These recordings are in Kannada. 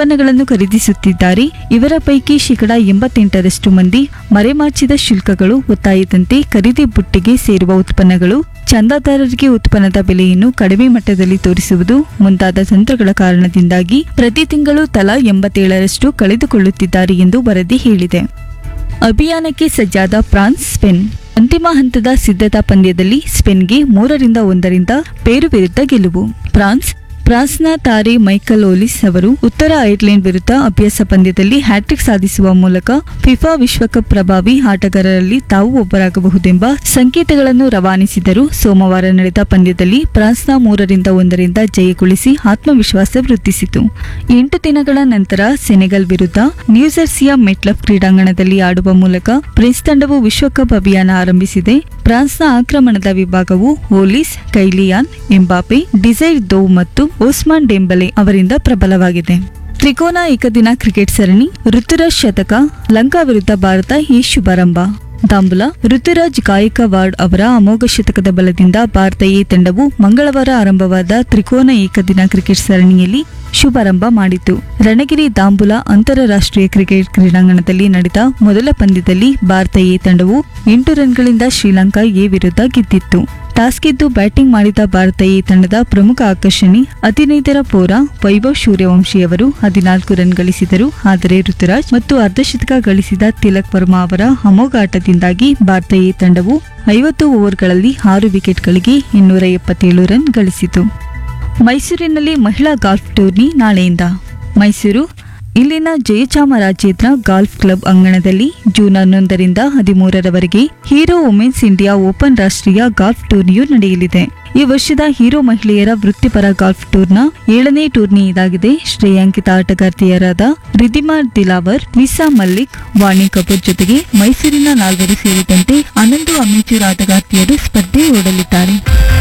ಉತ್ಪನ್ನಗಳನ್ನು ಖರೀದಿಸುತ್ತಿದ್ದಾರೆ ಇವರ ಪೈಕಿ ಶೇಕಡಾ ಎಂಬತ್ತೆಂಟರಷ್ಟು ಮಂದಿ ಮರೆಮಾಚಿದ ಶುಲ್ಕಗಳು ಒತ್ತಾಯದಂತೆ ಖರೀದಿ ಬುಟ್ಟಿಗೆ ಸೇರುವ ಉತ್ಪನ್ನಗಳು ಚಂದಾದಾರರಿಗೆ ಉತ್ಪನ್ನದ ಬೆಲೆಯನ್ನು ಕಡಿಮೆ ಮಟ್ಟದಲ್ಲಿ ತೋರಿಸುವುದು ಮುಂತಾದ ತಂತ್ರಗಳ ಕಾರಣದಿಂದಾಗಿ ಪ್ರತಿ ತಿಂಗಳು ತಲಾ ಎಂಬತ್ತೇಳರಷ್ಟು ಕಳೆದುಕೊಳ್ಳುತ್ತಿದ್ದಾರೆ ಎಂದು ವರದಿ ಹೇಳಿದೆ ಅಭಿಯಾನಕ್ಕೆ ಸಜ್ಜಾದ ಫ್ರಾನ್ಸ್ ಸ್ಪೇನ್ ಅಂತಿಮ ಹಂತದ ಸಿದ್ಧತಾ ಪಂದ್ಯದಲ್ಲಿ ಸ್ಪೇನ್ಗೆ ಮೂರರಿಂದ ಒಂದರಿಂದ ಪೇರು ವಿರುದ್ಧ ಗೆಲುವು ಫ್ರಾನ್ಸ್ ಫ್ರಾನ್ಸ್ನ ತಾರೆ ಮೈಕಲ್ ಓಲಿಸ್ ಅವರು ಉತ್ತರ ಐರ್ಲೆಂಡ್ ವಿರುದ್ಧ ಅಭ್ಯಾಸ ಪಂದ್ಯದಲ್ಲಿ ಹ್ಯಾಟ್ರಿಕ್ ಸಾಧಿಸುವ ಮೂಲಕ ಫಿಫಾ ವಿಶ್ವಕಪ್ ಪ್ರಭಾವಿ ಆಟಗಾರರಲ್ಲಿ ತಾವು ಒಬ್ಬರಾಗಬಹುದೆಂಬ ಸಂಕೇತಗಳನ್ನು ರವಾನಿಸಿದರು ಸೋಮವಾರ ನಡೆದ ಪಂದ್ಯದಲ್ಲಿ ಫ್ರಾನ್ಸ್ನ ಮೂರರಿಂದ ಒಂದರಿಂದ ಜಯಗೊಳಿಸಿ ಆತ್ಮವಿಶ್ವಾಸ ವೃದ್ಧಿಸಿತು ಎಂಟು ದಿನಗಳ ನಂತರ ಸೆನೆಗಲ್ ವಿರುದ್ಧ ನ್ಯೂಜೆರ್ಸಿಯ ಮೆಟ್ಲಫ್ ಕ್ರೀಡಾಂಗಣದಲ್ಲಿ ಆಡುವ ಮೂಲಕ ಫ್ರೆಂಚ್ ತಂಡವು ವಿಶ್ವಕಪ್ ಅಭಿಯಾನ ಆರಂಭಿಸಿದೆ ಫ್ರಾನ್ಸ್ನ ಆಕ್ರಮಣದ ವಿಭಾಗವು ಓಲಿಸ್ ಕೈಲಿಯಾನ್ ಎಂಬಾಪೆ ಡಿಸೈರ್ ದೋವ್ ಮತ್ತು ಓಸ್ಮಾನ್ ಡೆಂಬಲೆ ಅವರಿಂದ ಪ್ರಬಲವಾಗಿದೆ ತ್ರಿಕೋನ ಏಕದಿನ ಕ್ರಿಕೆಟ್ ಸರಣಿ ಋತುರಾಜ್ ಶತಕ ಲಂಕಾ ವಿರುದ್ಧ ಭಾರತ ಈ ಶುಭಾರಂಭ ದಾಂಬುಲಾ ಋತುರಾಜ್ ಗಾಯಕವಾಡ್ ಅವರ ಅಮೋಘ ಶತಕದ ಬಲದಿಂದ ಭಾರತ ಎ ತಂಡವು ಮಂಗಳವಾರ ಆರಂಭವಾದ ತ್ರಿಕೋನ ಏಕದಿನ ಕ್ರಿಕೆಟ್ ಸರಣಿಯಲ್ಲಿ ಶುಭಾರಂಭ ಮಾಡಿತು ರಣಗಿರಿ ದಾಂಬುಲಾ ಅಂತಾರಾಷ್ಟ್ರೀಯ ಕ್ರಿಕೆಟ್ ಕ್ರೀಡಾಂಗಣದಲ್ಲಿ ನಡೆದ ಮೊದಲ ಪಂದ್ಯದಲ್ಲಿ ಭಾರತ ಎ ತಂಡವು ಎಂಟು ರನ್ಗಳಿಂದ ಶ್ರೀಲಂಕಾ ಎ ವಿರುದ್ಧ ಗೆದ್ದಿತ್ತು ಟಾಸ್ ಗೆದ್ದು ಬ್ಯಾಟಿಂಗ್ ಮಾಡಿದ ಭಾರತ ಎ ತಂಡದ ಪ್ರಮುಖ ಆಕರ್ಷಣೆ ಹದಿನೈದರ ಪೋರ ವೈಭವ್ ಸೂರ್ಯವಂಶಿಯವರು ಹದಿನಾಲ್ಕು ರನ್ ಗಳಿಸಿದರು ಆದರೆ ಋತುರಾಜ್ ಮತ್ತು ಅರ್ಧಶತಕ ಗಳಿಸಿದ ತಿಲಕ್ ವರ್ಮಾ ಅವರ ಅಮೋಘ ಆಟದಿಂದಾಗಿ ಭಾರತ ಎ ತಂಡವು ಐವತ್ತು ಓವರ್ಗಳಲ್ಲಿ ಆರು ವಿಕೆಟ್ಗಳಿಗೆ ಇನ್ನೂರ ಎಪ್ಪತ್ತೇಳು ರನ್ ಗಳಿಸಿತು ಮೈಸೂರಿನಲ್ಲಿ ಮಹಿಳಾ ಗಾಲ್ಫ್ ಟೂರ್ನಿ ನಾಳೆಯಿಂದ ಮೈಸೂರು ಇಲ್ಲಿನ ಜಯಚಾಮರಾಜೇಂದ್ರ ಗಾಲ್ಫ್ ಕ್ಲಬ್ ಅಂಗಣದಲ್ಲಿ ಜೂನ್ ಹನ್ನೊಂದರಿಂದ ಹದಿಮೂರರವರೆಗೆ ಹೀರೋ ವುಮೆನ್ಸ್ ಇಂಡಿಯಾ ಓಪನ್ ರಾಷ್ಟ್ರೀಯ ಗಾಲ್ಫ್ ಟೂರ್ನಿಯು ನಡೆಯಲಿದೆ ಈ ವರ್ಷದ ಹೀರೋ ಮಹಿಳೆಯರ ವೃತ್ತಿಪರ ಗಾಲ್ಫ್ ಟೂರ್ನ ಏಳನೇ ಟೂರ್ನಿ ಇದಾಗಿದೆ ಶ್ರೇಯಾಂಕಿತ ಆಟಗಾರ್ತಿಯರಾದ ರಿದಿಮಾ ದಿಲಾವರ್ ವಿಸಾ ಮಲ್ಲಿಕ್ ವಾಣಿ ಕಪೂರ್ ಜೊತೆಗೆ ಮೈಸೂರಿನ ನಾಲ್ವರು ಸೇರಿದಂತೆ ಹನ್ನೊಂದು ಅಮೆಚೂರ್ ಆಟಗಾರ್ತಿಯರು ಸ್ಪರ್ಧೆ ಓಡಲಿದ್ದಾರೆ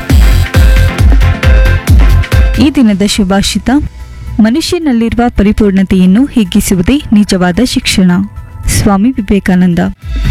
ಈ ದಿನದ ಶುಭಾಷಿತ ಮನುಷ್ಯನಲ್ಲಿರುವ ಪರಿಪೂರ್ಣತೆಯನ್ನು ಹಿಗ್ಗಿಸುವುದೇ ನಿಜವಾದ ಶಿಕ್ಷಣ ಸ್ವಾಮಿ ವಿವೇಕಾನಂದ